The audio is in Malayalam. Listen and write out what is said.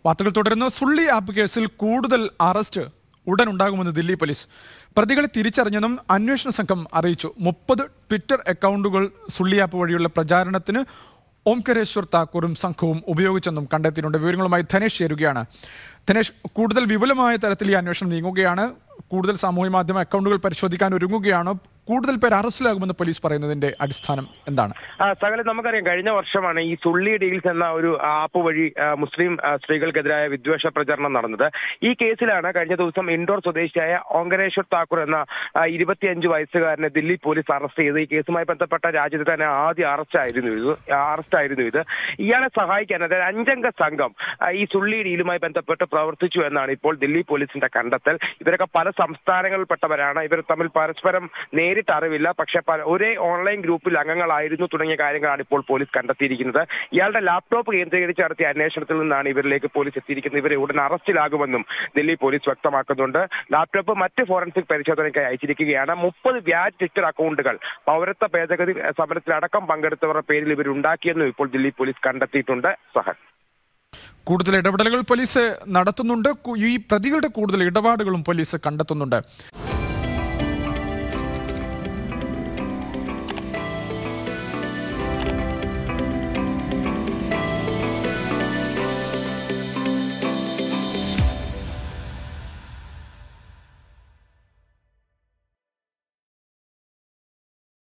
വാർത്തകൾ തുടരുന്നു സുള്ളി ആപ്പ് കേസിൽ കൂടുതൽ അറസ്റ്റ് ഉടൻ ഉണ്ടാകുമെന്ന് ദില്ലി പോലീസ് പ്രതികളെ തിരിച്ചറിഞ്ഞെന്നും അന്വേഷണ സംഘം അറിയിച്ചു മുപ്പത് ട്വിറ്റർ അക്കൗണ്ടുകൾ സുള്ളി ആപ്പ് വഴിയുള്ള പ്രചാരണത്തിന് ഓംകരേശ്വർ താക്കൂറും സംഘവും ഉപയോഗിച്ചെന്നും കണ്ടെത്തിയിട്ടുണ്ട് വിവരങ്ങളുമായി ധനേഷ് ചേരുകയാണ് ധനേഷ് കൂടുതൽ വിപുലമായ തരത്തിൽ ഈ അന്വേഷണം നീങ്ങുകയാണ് കൂടുതൽ സാമൂഹ്യ മാധ്യമ അക്കൗണ്ടുകൾ പരിശോധിക്കാൻ ഒരുങ്ങുകയാണ് കൂടുതൽ പേർ അറസ്റ്റിലാകുമെന്ന് പോലീസ് പറയുന്നതിന്റെ അടിസ്ഥാനം എന്താണ് ആ, സകലം നമുക്കറിയാം കഴിഞ്ഞ വർഷമാണ് ഈ സുള്ളി ഡീൽസ് എന്ന ഒരു ആപ്പ് വഴി ആ, മുസ്ലിം ആ, സ്ത്രീകൾക്കെതിരായ വിദ്വേഷ പ്രചരണം നടന്നത് ഈ കേസിലാണ് കഴിഞ്ഞ ദിവസം ഇൻഡോർ സ്വദേശിയായ ഓങ്കരേശ്വർ താക്കൂർ എന്ന ആ, ഇരുപത്തിയഞ്ച് വയസ്സുകാരനെ ദില്ലി പോലീസ് അറസ്റ്റ് ചെയ്ത് ഈ കേസുമായി ബന്ധപ്പെട്ട രാജ്യത്ത് തന്നെ ആദ്യ അറസ്റ്റ് ആയിരുന്നു ഇത് അറസ്റ്റ് ആയിരുന്നു ഇത് ഇയാളെ സഹായിക്കാൻ അതായത് അഞ്ചംഗ സംഘം ആ, ഈ സുള്ളി ഡീലുമായി ബന്ധപ്പെട്ട് പ്രവർത്തിച്ചു എന്നാണ് ഇപ്പോൾ ദില്ലി പോലീസിന്റെ കണ്ടെത്തൽ ഇവരൊക്കെ പല സംസ്ഥാനങ്ങളിൽപ്പെട്ടവരാണ് ഇവർ തമ്മിൽ പരസ്പരം നേരിട്ട് അറിവില്ല പക്ഷെ പല- ഒരേ ഓൺലൈൻ ഗ്രൂപ്പിൽ അംഗങ്ങളായിരുന്നു തുടങ്ങിയ കാര്യങ്ങളാണ് ഇപ്പോൾ പോലീസ് കണ്ടെത്തിയിരിക്കുന്നത് ഇയാളുടെ ലാപ്ടോപ്പ് കേന്ദ്രീകരിച്ച് നടത്തിയ അന്വേഷണത്തിൽ നിന്നാണ് ഇവരിലേക്ക് പോലീസ് എത്തിയിരിക്കുന്നത് ഇവരെ ഉടൻ അറസ്റ്റിലാകുമെന്നും ദില്ലി പോലീസ് വ്യക്തമാക്കുന്നുണ്ട് ലാപ്ടോപ്പ് മറ്റ് ഫോറൻസിക് പരിശോധനയ്ക്കായി അയച്ചിരിക്കുകയാണ് മുപ്പത് വ്യാജ് ട്വിറ്റർ അക്കൗണ്ടുകൾ പൗരത്വ ഭേദഗതി സമരത്തിലടക്കം പങ്കെടുത്തവരുടെ പേരിൽ ഇവരുണ്ടാക്കിയെന്നും ഇപ്പോൾ ദില്ലി പോലീസ് കണ്ടെത്തിയിട്ടുണ്ട് സഹൻ കൂടുതൽ ഇടപെടലുകൾ പോലീസ് നടത്തുന്നുണ്ട് കു- ഈ പ്രതികളുടെ കൂടുതൽ ഇടപാടുകളും പോലീസ് കണ്ടെത്തുന്നുണ്ട്